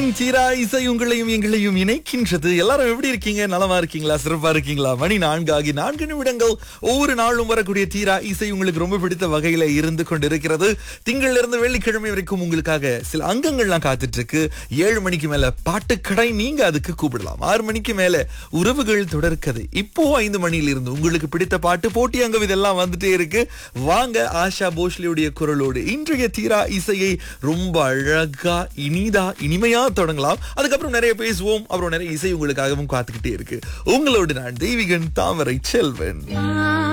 தெய்வீகன் சீரா இசை உங்களையும் எங்களையும் இணைக்கின்றது எல்லாரும் எப்படி இருக்கீங்க நலமா இருக்கீங்களா சிறப்பா இருக்கீங்களா மணி நான்கு ஆகி நான்கு நிமிடங்கள் ஒவ்வொரு நாளும் வரக்கூடிய தீரா இசை உங்களுக்கு ரொம்ப பிடித்த வகையில இருந்து கொண்டிருக்கிறது திங்கள்ல இருந்து வெள்ளிக்கிழமை வரைக்கும் உங்களுக்காக சில அங்கங்கள்லாம் காத்துட்டு இருக்கு ஏழு மணிக்கு மேல பாட்டுக்கடை நீங்க அதுக்கு கூப்பிடலாம் ஆறு மணிக்கு மேல உறவுகள் தொடர்கதை இப்போ ஐந்து மணியில இருந்து உங்களுக்கு பிடித்த பாட்டு போட்டி அங்கம் இதெல்லாம் வந்துட்டே இருக்கு வாங்க ஆஷா போஸ்லியுடைய குரலோடு இன்றைய தீரா இசையை ரொம்ப அழகா இனிதா இனிமையா தொடங்கலாம் அதுக்கப்புறம் நிறைய பேசுவோம் அப்புறம் நிறைய இசை உங்களுக்காகவும் காத்துக்கிட்டே இருக்கு உங்களோடு நான் தெய்வீகன் தாமரை செல்வன்